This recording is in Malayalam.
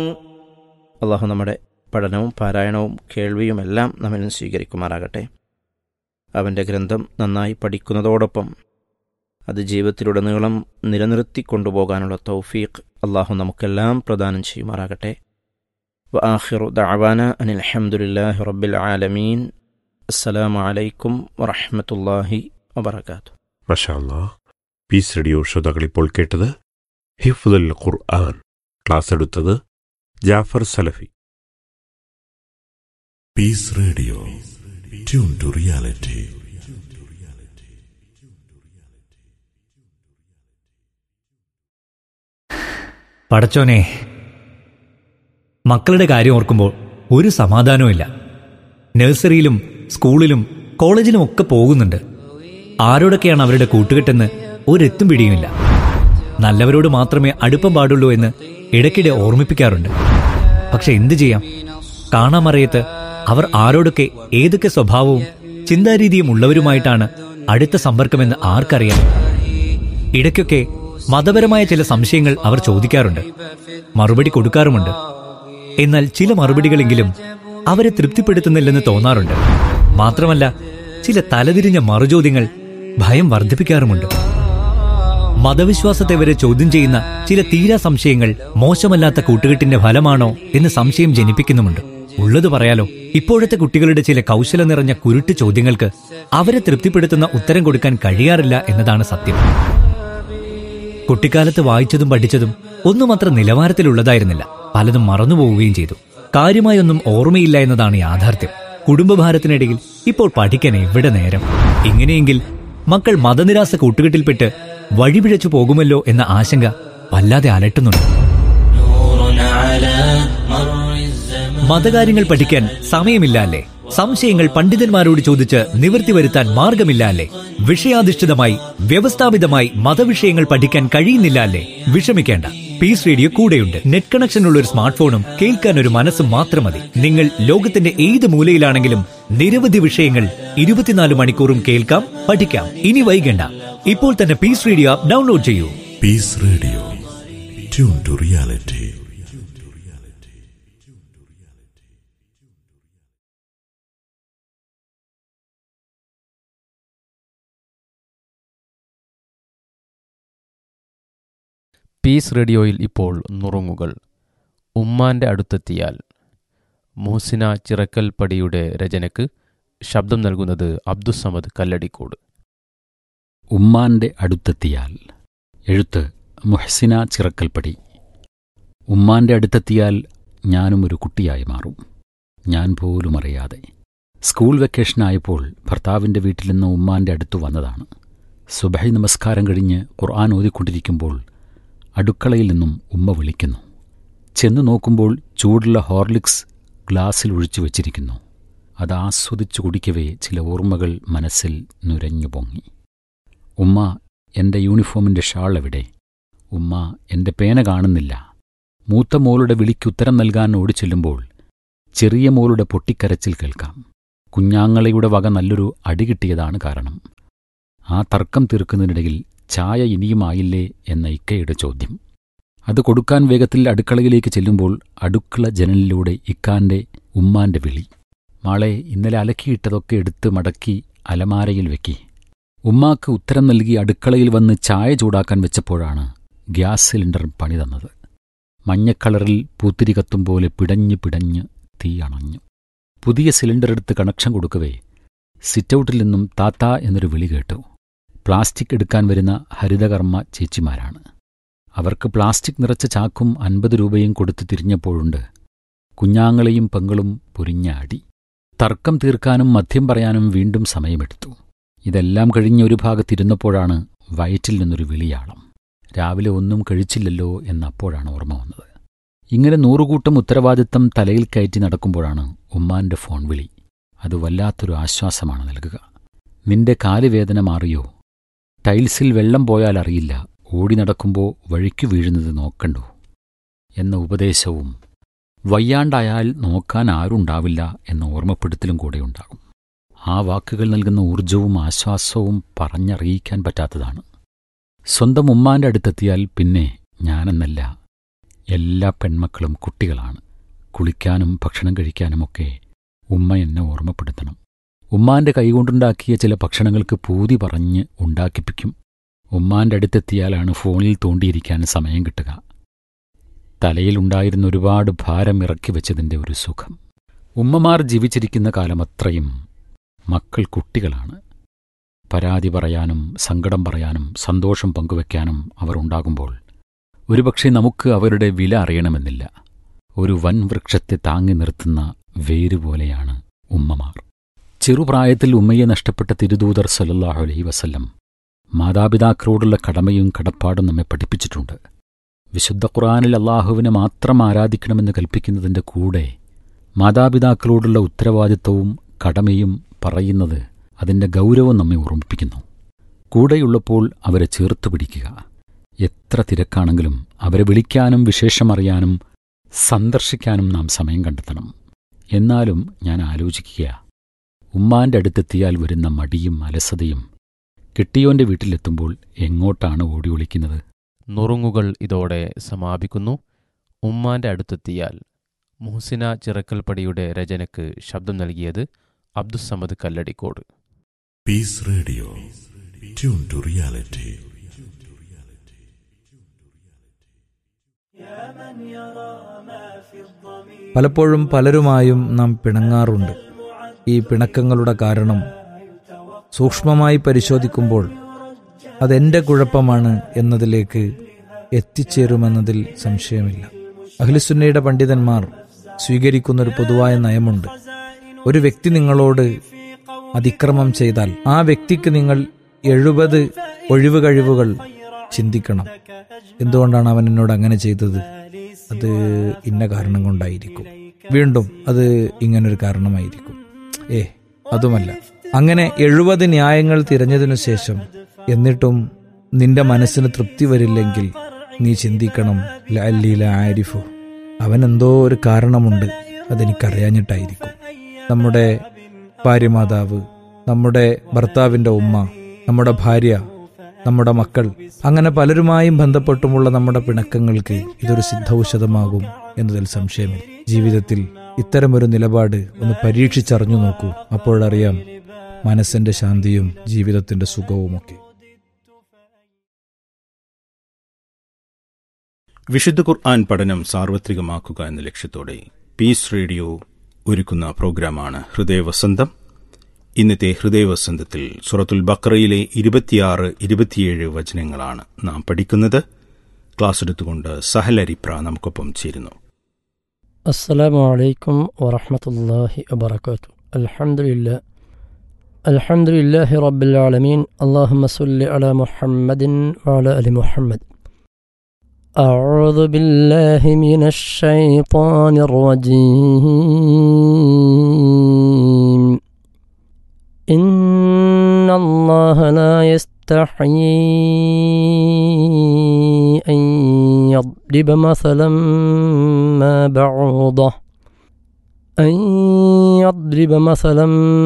അള്ളാഹു നമ്മുടെ പഠനവും പാരായണവും കേൾവിയും എല്ലാം നമ്മിൽ നിന്ന് സ്വീകരിക്കുമാറാകട്ടെ അവൻ്റെ ഗ്രന്ഥം നന്നായി പഠിക്കുന്നതോടൊപ്പം അത് ജീവിതത്തിലുടനീളം നിലനിർത്തി കൊണ്ടുപോകാനുള്ള തൗഫീഖ് അള്ളാഹു നമുക്കെല്ലാം പ്രദാനം ചെയ്യുമാറാകട്ടെ വആഖിറു ദഅവാന അനിൽ അൽഹംദുലില്ലാഹി റബ്ബിൽ ആലമീൻ അസ്സലാമു അലൈക്കും വറഹ്മത്തുള്ളാഹി വബറകാതുഹു മഷാല്ലാ പീസ് റേഡിയോ ശ്രോതാക്കൾ ഇപ്പോൾ കേട്ടത് ഹിഫുൽ ഖുർആൻ ക്ലാസ് എടുത്തത് ജാഫർ സലഫി Peace Radio. Tune to reality. പടച്ചോനെ മക്കളുടെ കാര്യം ഓർക്കുമ്പോൾ ഒരു സമാധാനവുമില്ല നഴ്സറിയിലും സ്കൂളിലും കോളേജിലും ഒക്കെ പോകുന്നുണ്ട് ആരോടൊക്കെയാണ് അവരുടെ കൂട്ടുകെട്ടെന്ന് ഒരെത്തും പിടിയുമില്ല നല്ലവരോട് മാത്രമേ അടുപ്പം പാടുള്ളൂ എന്ന് ഇടയ്ക്കിടെ ഓർമ്മിപ്പിക്കാറുണ്ട് പക്ഷെ എന്തു ചെയ്യാം കാണാമറിയത്ത് അവർ ആരോടൊക്കെ ഏതൊക്കെ സ്വഭാവവും ചിന്താരീതിയും ഉള്ളവരുമായിട്ടാണ് അടുത്ത സമ്പർക്കമെന്ന് ആർക്കറിയാം ഇടയ്ക്കൊക്കെ മതപരമായ ചില സംശയങ്ങൾ അവർ ചോദിക്കാറുണ്ട് മറുപടി കൊടുക്കാറുമുണ്ട് എന്നാൽ ചില മറുപടികളെങ്കിലും അവരെ തൃപ്തിപ്പെടുത്തുന്നില്ലെന്ന് തോന്നാറുണ്ട് മാത്രമല്ല ചില തലതിരിഞ്ഞ മറുചോദ്യങ്ങൾ ഭയം വർദ്ധിപ്പിക്കാറുമുണ്ട് മതവിശ്വാസത്തെ വരെ ചോദ്യം ചെയ്യുന്ന ചില തീരാ സംശയങ്ങൾ മോശമല്ലാത്ത കൂട്ടുകെട്ടിന്റെ ഫലമാണോ എന്ന് സംശയം ജനിപ്പിക്കുന്നുമുണ്ട് ഉള്ളത് പറയാലോ ഇപ്പോഴത്തെ കുട്ടികളുടെ ചില കൗശലം നിറഞ്ഞ കുരുട്ട് ചോദ്യങ്ങൾക്ക് അവരെ തൃപ്തിപ്പെടുത്തുന്ന ഉത്തരം കൊടുക്കാൻ കഴിയാറില്ല എന്നതാണ് സത്യം കുട്ടിക്കാലത്ത് വായിച്ചതും പഠിച്ചതും ഒന്നും അത്ര നിലവാരത്തിലുള്ളതായിരുന്നില്ല പലതും മറന്നുപോവുകയും ചെയ്തു കാര്യമായൊന്നും ഓർമ്മയില്ല എന്നതാണ് യാഥാർത്ഥ്യം കുടുംബഭാരത്തിനിടയിൽ ഇപ്പോൾ പഠിക്കാൻ എവിടെ നേരം ഇങ്ങനെയെങ്കിൽ മക്കൾ മതനിരാസ കൂട്ടുകെട്ടിൽപ്പെട്ട് വഴിപിഴച്ചു പോകുമല്ലോ എന്ന ആശങ്ക വല്ലാതെ അലട്ടുന്നുണ്ട് മതകാര്യങ്ങൾ പഠിക്കാൻ സമയമില്ല അല്ലേ സംശയങ്ങൾ പണ്ഡിതന്മാരോട് ചോദിച്ച് നിവൃത്തി വരുത്താൻ മാർഗമില്ല അല്ലേ വിഷയാധിഷ്ഠിതമായി വ്യവസ്ഥാപിതമായി മതവിഷയങ്ങൾ പഠിക്കാൻ കഴിയുന്നില്ല അല്ലേ വിഷമിക്കേണ്ട പീസ് റേഡിയോ കൂടെയുണ്ട് നെറ്റ് കണക്ഷൻ ഉള്ള ഒരു സ്മാർട്ട് ഫോണും കേൾക്കാൻ ഒരു മനസ്സും മാത്രം മതി നിങ്ങൾ ലോകത്തിന്റെ ഏത് മൂലയിലാണെങ്കിലും നിരവധി വിഷയങ്ങൾ ഇരുപത്തിനാല് മണിക്കൂറും കേൾക്കാം പഠിക്കാം ഇനി വൈകണ്ട ഇപ്പോൾ തന്നെ പീസ് റേഡിയോ ആപ്പ് ഡൗൺലോഡ് ചെയ്യൂ Peace Radio. Tune to reality. Peace റേഡിയോയിൽ ഇപ്പോൾ നുറുങ്ങുകൾ ഉമ്മാന്റെ അടുത്തെത്തിയാൽ മുഹസിന ചിറക്കൽപ്പടിയുടെ രചനയ്ക്ക് ശബ്ദം നൽകുന്നത് അബ്ദുസമദ് കല്ലടിക്കോട് ഉമ്മാന്റെ അടുത്തെത്തിയാൽ എഴുത്ത് മുഹ്സിന ചിറക്കൽപ്പടി ഉമ്മാന്റെ അടുത്തെത്തിയാൽ ഞാനും ഒരു കുട്ടിയായി മാറും ഞാൻ പോലും അറിയാതെ സ്കൂൾ വെക്കേഷനായപ്പോൾ ഭർത്താവിൻ്റെ വീട്ടിൽ നിന്ന് ഉമ്മാന്റെ അടുത്തു വന്നതാണ് സുബഹി നമസ്കാരം കഴിഞ്ഞ് ഖുർആൻ ഓതിക്കൊണ്ടിരിക്കുമ്പോൾ അടുക്കളയിൽ നിന്നും ഉമ്മ വിളിക്കുന്നു ചെന്നു നോക്കുമ്പോൾ ചൂടുള്ള ഹോർലിക്സ് ഗ്ലാസ്സിൽ ഒഴിച്ചു വച്ചിരിക്കുന്നു അത് ആസ്വദിച്ചു കുടിക്കവേ ചില ഓർമ്മകൾ മനസ്സിൽ നുരഞ്ഞു പൊങ്ങി ഉമ്മ എൻ്റെ യൂണിഫോമിൻ്റെ ഷാൾ എവിടെ ഉമ്മ എൻ്റെ പേന കാണുന്നില്ല മൂത്ത മോളുടെ വിളിക്കുത്തരം നൽകാൻ ഓടിച്ചെല്ലുമ്പോൾ ചെറിയ മോളുടെ പൊട്ടിക്കരച്ചിൽ കേൾക്കാം കുഞ്ഞാങ്ങളയുടെ വക നല്ലൊരു അടി കിട്ടിയതാണ് കാരണം ആ തർക്കം തീർക്കുന്നതിനിടയിൽ ചായ ഇനിയുമായില്ലേ എന്ന ഇക്കയുടെ ചോദ്യം അത് കൊടുക്കാൻ വേഗത്തിൽ അടുക്കളയിലേക്ക് ചെല്ലുമ്പോൾ അടുക്കള ജനലിലൂടെ ഇക്കാന്റെ ഉമ്മാന്റെ വിളി മാളെ ഇന്നലെ അലക്കിയിട്ടതൊക്കെ എടുത്ത് മടക്കി അലമാരയിൽ വെക്കി ഉമ്മാക്ക് ഉത്തരം നൽകി അടുക്കളയിൽ വന്ന് ചായ ചൂടാക്കാൻ വെച്ചപ്പോഴാണ് ഗ്യാസ് സിലിണ്ടർ പണി തന്നത് മഞ്ഞക്കളറിൽ പൂത്തിരി കത്തും പോലെ പിടഞ്ഞ് പിടഞ്ഞ് തീ അണഞ്ഞു പുതിയ സിലിണ്ടർ എടുത്ത് കണക്ഷൻ കൊടുക്കവേ സിറ്റൗട്ടിൽ നിന്നും താത്ത എന്നൊരു വിളി കേട്ടു പ്ലാസ്റ്റിക് എടുക്കാൻ വരുന്ന ഹരിതകർമ്മ ചേച്ചിമാരാണ് അവർക്ക് പ്ലാസ്റ്റിക് നിറച്ച ചാക്കും അൻപത് രൂപയും കൊടുത്ത് തിരിഞ്ഞപ്പോഴുണ്ട് കുഞ്ഞാങ്ങളെയും പെങ്ങളും പൊരിഞ്ഞ അടി തർക്കം തീർക്കാനും മദ്യം പറയാനും വീണ്ടും സമയമെടുത്തു ഇതെല്ലാം കഴിഞ്ഞ് ഒരു ഭാഗത്തിരുന്നപ്പോഴാണ് വയറ്റിൽ നിന്നൊരു വിളിയാളം രാവിലെ ഒന്നും കഴിച്ചില്ലല്ലോ എന്നപ്പോഴാണ് ഓർമ്മ വന്നത് ഇങ്ങനെ നൂറുകൂട്ടം ഉത്തരവാദിത്തം തലയിൽ കയറ്റി നടക്കുമ്പോഴാണ് ഉമ്മാന്റെ ഫോൺ വിളി അത് വല്ലാത്തൊരു ആശ്വാസമാണ് നൽകുക നിന്റെ കാലുവേദന മാറിയോ ടൈൽസിൽ വെള്ളം പോയാൽ അറിയില്ല ഓടി നടക്കുമ്പോൾ വഴിക്കു വീഴുന്നത് നോക്കണ്ടോ എന്ന ഉപദേശവും വയ്യാണ്ടായാൽ നോക്കാൻ ആരുണ്ടാവില്ല എന്ന ഓർമ്മപ്പെടുത്തലും കൂടെ ഉണ്ടാകും ആ വാക്കുകൾ നൽകുന്ന ഊർജവും ആശ്വാസവും പറഞ്ഞറിയിക്കാൻ പറ്റാത്തതാണ് സ്വന്തം ഉമ്മാന്റെ അടുത്തെത്തിയാൽ പിന്നെ ഞാനെന്നല്ല എല്ലാ പെൺമക്കളും കുട്ടികളാണ് കുളിക്കാനും ഭക്ഷണം കഴിക്കാനുമൊക്കെ ഉമ്മ എന്നെ ഓർമ്മപ്പെടുത്തണം ഉമ്മാന്റെ കൈകൊണ്ടുണ്ടാക്കിയ ചില ഭക്ഷണങ്ങൾക്ക് പൂതി പറഞ്ഞ് ഉണ്ടാക്കിപ്പിക്കും ഉമ്മാന്റെ അടുത്തെത്തിയാലാണ് ഫോണിൽ തോണ്ടിയിരിക്കാൻ സമയം കിട്ടുക തലയിലുണ്ടായിരുന്ന ഒരുപാട് ഭാരം ഇറക്കി വെച്ചതിൻ്റെ ഒരു സുഖം ഉമ്മമാർ ജീവിച്ചിരിക്കുന്ന കാലമത്രയും മക്കൾ കുട്ടികളാണ് പരാതി പറയാനും സങ്കടം പറയാനും സന്തോഷം പങ്കുവെക്കാനും അവർ ഉണ്ടാകുമ്പോൾ ഒരുപക്ഷെ നമുക്ക് അവരുടെ വില അറിയണമെന്നില്ല ഒരു വൻ വൃക്ഷത്തെ താങ്ങി നിർത്തുന്ന വേര് പോലെയാണ് ഉമ്മമാർ ചെറുപ്രായത്തിൽ ഉമ്മയെ നഷ്ടപ്പെട്ട തിരുദൂതർ സല്ലല്ലാഹു അലൈഹി വസല്ലം മാതാപിതാക്കളോടുള്ള കടമയും കടപ്പാടും നമ്മെ പഠിപ്പിച്ചിട്ടുണ്ട് വിശുദ്ധ ഖുർആനിൽ അള്ളാഹുവിനെ മാത്രം ആരാധിക്കണമെന്ന് കൽപ്പിക്കുന്നതിൻ്റെ കൂടെ മാതാപിതാക്കളോടുള്ള ഉത്തരവാദിത്വവും കടമയും പറയുന്നത് അതിൻ്റെ ഗൗരവം നമ്മെ ഓർമ്മിപ്പിക്കുന്നു കൂടെയുള്ളപ്പോൾ അവരെ ചേർത്തു പിടിക്കുക എത്ര തിരക്കാണെങ്കിലും അവരെ വിളിക്കാനും വിശേഷമറിയാനും സന്ദർശിക്കാനും നാം സമയം കണ്ടെത്തണം എന്നാലും ഞാൻ ആലോചിക്കുക ഉമ്മാന്റെ അടുത്തെത്തിയാൽ വരുന്ന മടിയും അലസതയും കിട്ടിയോന്റെ വീട്ടിലെത്തുമ്പോൾ എങ്ങോട്ടാണ് ഓടി ഒളിക്കുന്നത് നുറുങ്ങുകൾ ഇതോടെ സമാപിക്കുന്നു ഉമ്മാന്റെ അടുത്തെത്തിയാൽ മുഹസിന ചിറക്കൽപ്പടിയുടെ രചനയ്ക്ക് ശബ്ദം നൽകിയത് Abdussamad Kalladikode Peace Radio. Tune to reality. പലപ്പോഴും പലരുമായും നാം പിണങ്ങാറുണ്ട് ഈ പിണക്കങ്ങളുടെ കാരണം സൂക്ഷ്മമായി പരിശോധിക്കുമ്പോൾ അതെന്റെ കുഴപ്പമാണ് എന്നതിലേക്ക് എത്തിച്ചേരുമെന്നതിൽ സംശയമില്ല അഖിലുസുന്നയുടെ പണ്ഡിതന്മാർ സ്വീകരിക്കുന്ന ഒരു പൊതുവായ നയമുണ്ട് ഒരു വ്യക്തി നിങ്ങളോട് അതിക്രമം ചെയ്താൽ ആ വ്യക്തിക്ക് നിങ്ങൾ എഴുപത് ഒഴിവ് കഴിവുകൾ ചിന്തിക്കണം എന്തുകൊണ്ടാണ് അവൻ എന്നോട് അങ്ങനെ ചെയ്തത് അത് ഇന്ന കാരണം കൊണ്ടായിരിക്കും വീണ്ടും അത് ഇങ്ങനൊരു കാരണമായിരിക്കും ഏ അതുമല്ല അങ്ങനെ എഴുപത് ന്യായങ്ങൾ തിരഞ്ഞതിനു ശേഷം എന്നിട്ടും നിന്റെ മനസ്സിന് തൃപ്തി വരില്ലെങ്കിൽ നീ ചിന്തിക്കണം ലല്ലീല ആരിഫു അവനെന്തോ ഒരു കാരണമുണ്ട് അതെനിക്കറിയാഞ്ഞിട്ടായിരിക്കും നമ്മുടെ ഭാര്യമാതാവ് നമ്മുടെ ഭർത്താവിൻ്റെ ഉമ്മ നമ്മുടെ ഭാര്യ നമ്മുടെ മക്കൾ അങ്ങനെ പലരുമായും ബന്ധപ്പെട്ടുമുള്ള നമ്മുടെ പിണക്കങ്ങൾക്ക് ഇതൊരു സിദ്ധൌഷധമാകും എന്നതിൽ സംശയമില്ല ജീവിതത്തിൽ ഇത്തരമൊരു നിലപാട് ഒന്ന് പരീക്ഷിച്ചറിഞ്ഞു നോക്കൂ അപ്പോഴറിയാം മനസ്സിന്റെ ശാന്തിയും ജീവിതത്തിന്റെ സുഖവുമൊക്കെ വിശുദ്ധ ഖുർആൻ പഠനം സാർവത്രികമാക്കുക എന്ന ലക്ഷ്യത്തോടെ പീസ് റേഡിയോ ഒരുക്കുന്ന പ്രോഗ്രാമാണ് ഹൃദയവസന്തം ഇന്നത്തെ ഹൃദയവസന്തത്തിൽ സുറത്തുൽ ബക്രയിലെ ഇരുപത്തിയാറ് ഇരുപത്തിയേഴ് വചനങ്ങളാണ് നാം പഠിക്കുന്നത് ക്ലാസ് എടുത്തുകൊണ്ട് സഹൽ അരിപ്ര നമുക്കൊപ്പം ചേരുന്നു السلام عليكم ورحمة الله وبركاته الحمد لله الحمد لله رب العالمين اللهم صل على محمد وعلى آل محمد أعوذ بالله من الشيطان الرجيم إن الله لا يستحيي أن يضرب مثلا ما بعوضة أن يضرب مثلا